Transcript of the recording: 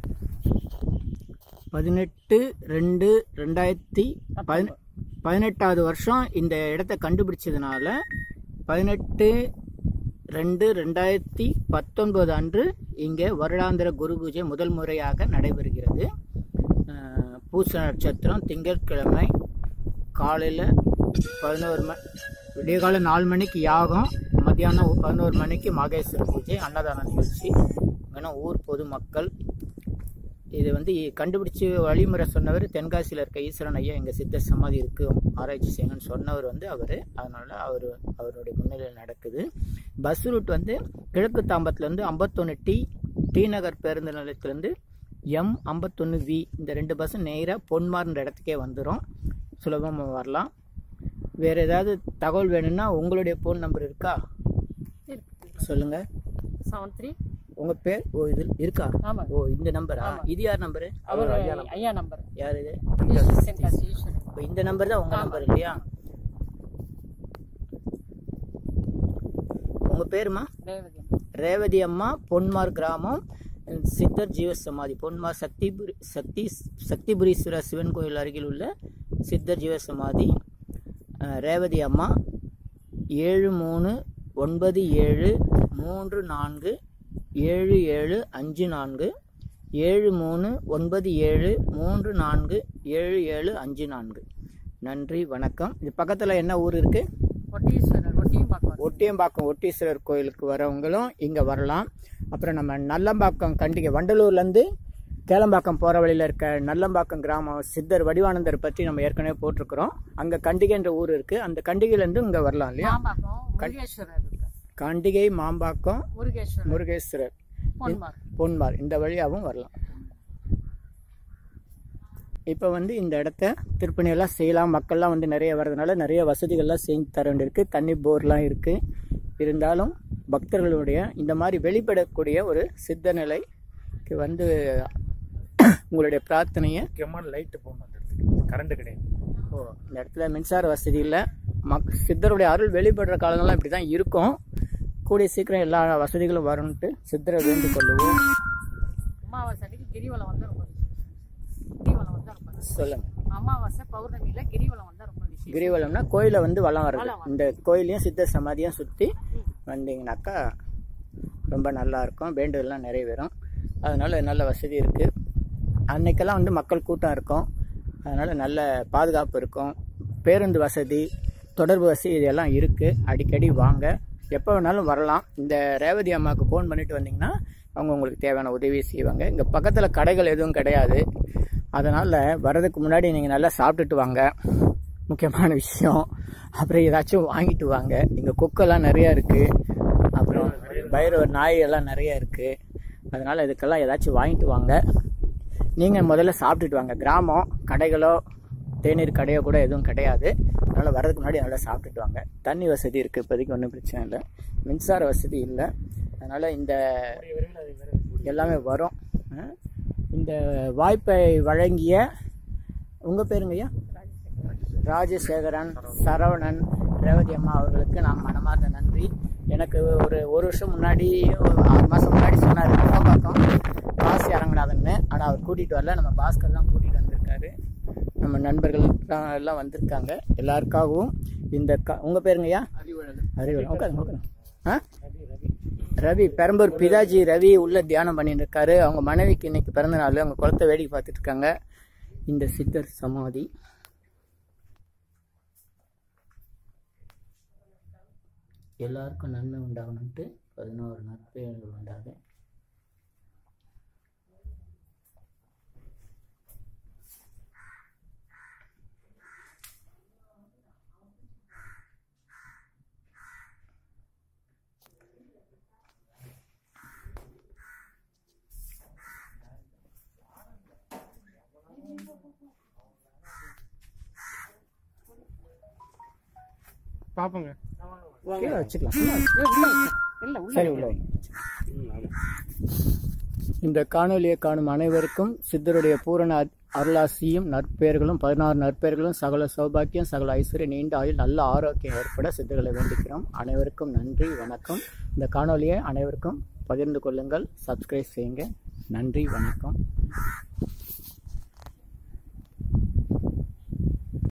பதினெட்டு ரெண்டு ரெண்டாயிரத்தி பதின பதினெட்டாவது வருஷம் இந்த இடத்த கண்டுபிடிச்சதுனால பதினெட்டு ரெண்டு ரெண்டாயிரத்தி பத்தொன்பது அன்று இங்கே வருடாந்திர குரு பூஜை முதல் முறையாக நடைபெறுகிறது அஹ், பூச நட்சத்திரம் திங்கட்கிழமை காலையில் பதினோரு மணி விடியகால நாலு மணிக்கு யாகம் மத்தியானம் பதினோரு மணிக்கு மகேஸ்வர பூஜை அன்னதான நிகழ்ச்சி வேணும் ஊர் பொதுமக்கள் இது வந்து கண்டுபிடிச்சு வழிமுறை சொன்னவர் தென்காசியில் இருக்க ஈஸ்வரன் ஐயா எங்கள் சித்த சமாதி இருக்கு ஆராய்ச்சி செய்யணும்னு சொன்னவர் வந்து அவர் அதனால் அவர் அவருடைய முன்னிலையில் நடக்குது பஸ் ரூட் வந்து கிழக்கு தாம்பரத்துலேருந்து ஐம்பத்தொன்று டி டி நகர் பேருந்து நிலையத்துலேருந்து எம் ஐம்பத்தொன்று வி இந்த ரெண்டு பஸ்ஸும் நேராக பொன்மார்ன்ற இடத்துக்கே வந்துடும் சுலபமாக வரலாம் வேறு ஏதாவது தகவல் வேணும்னா உங்களுடைய ஃபோன் நம்பர் இருக்கா சொல்லுங்கள் செவன் த்ரீ உங்கள் பேர் ஓ இது இருக்கா ஆமாங்க ஓ இந்த நம்பரா இது யார் நம்பரு அவர் ஐயா நம்பர் யார் இது தென்காசி ஈஸ்வரன் இப்போ இந்த நம்பர் தான் உங்கள் நம்பர் இல்லையா உங்கள் பேருமா ரேவதி ரேவதி அம்மா பொன்மார் கிராமம் சித்தர் ஜீவ சமாதி பொன்மார் சக்திபுரி சக்தி சக்திபுரீஸ்வரர் சிவன் கோயில் அருகில் உள்ள சித்தர் ஜீவ சமாதி அஹ், ரேவதி அம்மா ஏழு மூணு ஒன்பது ஏழு மூன்று நான்கு ஏழு ஏழு அஞ்சு நான்கு ஏழு மூணு ஒன்பது ஏழு மூன்று நான்கு ஏழு ஏழு அஞ்சு நான்கு நன்றி வணக்கம் இது பக்கத்தில் என்ன ஊர் இருக்குது ஒட்டீஸ்வரர் ஒட்டியும் பார்க்கலாம் ஒட்டியம்பாக்கம் ஒட்டீஸ்வரர் கோயிலுக்கு வரவங்களும் இங்கே வரலாம் அப்புறம் நம்ம நல்லம்பாக்கம் கண்டிகை வண்டலூர்லேருந்து கேளம்பாக்கம் போகிற வழியில் இருக்க நல்லம்பாக்கம் கிராமம் சித்தர் வடிவானந்தர் பற்றி நம்ம ஏற்கனவே போட்டிருக்கிறோம் அங்கே கண்டிகைன்ற ஊர் இருக்குது அந்த கண்டிகையிலேருந்து இங்கே வரலாம் இல்லையா மாம்பாக்கம் முருகேஸ்வரர் இருக்கு கண்டிகை மாம்பாக்கம் முருகேஸ்வரர் முருகேஸ்வரர் பொன்மார் பொன்மார் இந்த வழியாகவும் வரலாம் இப்போ வந்து இந்த இடத்த திருப்பணியெல்லாம் செய்யலாம் மக்கள்லாம் வந்து நிறைய வர்றதுனால நிறைய வசதிகள்லாம் செஞ்சு தர வேண்டியிருக்கு தண்ணி போர்லாம் இருக்குது இருந்தாலும் பக்தர்களுடைய இந்த மாதிரி வெளிப்படக்கூடிய ஒரு சித்த நிலைக்கு வந்து உங்களுடைய பிரார்த்தனையை முக்கியமான லைட்டு போகணும் அந்த இடத்துக்கு கரண்ட் கிடையாது ஓ இந்த இடத்துல மின்சார வசதி இல்லை மக் சித்தருடைய அருள் வெளிப்படுற காலங்கள்லாம் இப்படி தான் இருக்கும் கூடிய சீக்கிரம் எல்லா வசதிகளும் வரும்ன்ட்டு சித்தரை வேண்டிக் கொள்ளுவோம் அமாவாசை அன்னைக்கு கிரிவலம் வந்து ரொம்ப விசேஷம் கிரிவலம் வந்து ரொம்ப விசேஷம். சொல்லுங்க அமாவாசை பௌர்ணமியில கிரிவலம் வந்து ரொம்ப விசேஷம் கிரிவலம்னா கோயிலை வந்து வலம் வர்றது வலம் இந்த கோயிலையும் சித்த சமாதியும் சுற்றி வந்தீங்கன்னாக்கா ரொம்ப நல்லா இருக்கும் வேண்டுதல்லாம் நிறைவேறும் அதனால நல்ல வசதி இருக்குது அன்னைக்கெல்லாம் வந்து மக்கள் கூட்டம் இருக்கும் அதனால் நல்ல பாதுகாப்பு இருக்கும் பேருந்து வசதி தொடர்பு வசதி இதெல்லாம் இருக்குது அடிக்கடி வாங்க எப்போ வேணாலும் வரலாம் இந்த ரேவதி அம்மாவுக்கு ஃபோன் பண்ணிட்டு வந்தீங்கன்னா அவங்க உங்களுக்கு தேவையான உதவி செய்வாங்க இங்கே பக்கத்தில் கடைகள் எதுவும் கிடையாது அதனால் வர்றதுக்கு முன்னாடி நீங்கள் நல்லா சாப்பிட்டுட்டு வாங்க முக்கியமான விஷயம் அப்புறம் ஏதாச்சும் வாங்கிட்டு வாங்க இங்கே கொக்கெல்லாம் நிறையா இருக்குது அப்புறம் பைரவர் நாய் எல்லாம் நிறைய இருக்குது அதனால் இதுக்கெல்லாம் ஏதாச்சும் வாங்கிட்டு வாங்க நீங்கள் முதல்ல சாப்பிட்டுட்டு வாங்க கிராமம் கடைகளோ தேநீர் கடையோ கூட எதுவும் கிடையாது அதனால் வர்றதுக்கு முன்னாடி நல்லா சாப்பிட்டுட்டு வாங்க தண்ணி வசதி இருக்குது இப்போதைக்கு ஒன்றும் பிரச்சனை இல்லை மின்சார வசதி இல்லை அதனால் இந்த எல்லாமே வரும் அஹ் இந்த வாய்ப்பை வழங்கிய உங்கள் பேருங்கய்யா ராஜசேகரன் சரவணன் ரேவதி அம்மா அவர்களுக்கு நான் மனமார்ந்த நன்றி எனக்கு ஒரு ஒரு வருஷம் முன்னாடி ஒரு ஆறு மாதம் முன்னாடி சொன்னார் பக்கம் காசி அரங்கநாதன்னு ஆனால் அவர் கூட்டிகிட்டு வரல நம்ம பாஸ்கர் தான் கூட்டிகிட்டு வந்திருக்காரு நம்ம நண்பர்கள் எல்லாம் எல்லாம் வந்திருக்காங்க எல்லாருக்காகவும் இந்த க உங்கள் பேருங்கய்யா அறிவழகன் உட்காருங்க உட்காருங்க ஆ ரவி பெரம்பூர் பிதாஜி ரவி உள்ள தியானம் பண்ணிட்டு இருக்காரு அவங்க மனைவிக்கு இன்னைக்கு பிறந்த நாள் அவங்க குளத்தை வேடிக்கை பார்த்துட்டு இருக்காங்க இந்த சித்தர் சமாதி எல்லாருக்கும் நன்மை உண்டாகணும்ட்டு பதினோரு நற்பெயர்கள் உண்டாக பார்ப்போங்க கீழே வச்சுக்கலாம் இல்ல உள்ள சரி உள்ள வைங்க. இந்த காணொலியை காணும் அனைவருக்கும் சித்தருடைய பூரண அ- அருளாசியும் நற்பெயர்களும் பதினாறு நற்பெயர்களும் சகல சௌபாக்கியம் சகல ஐஸ்வர்யம் நீண்ட ஆயுள் நல்ல ஆரோக்கியம் ஏற்பட சித்தர்களை வேண்டிக்கிறோம் அனைவருக்கும் நன்றி வணக்கம் இந்த காணொலியை அனைவருக்கும் பகிர்ந்து கொள்ளுங்கள் சப்ஸ்கிரைப் செய்யுங்க நன்றி வணக்கம்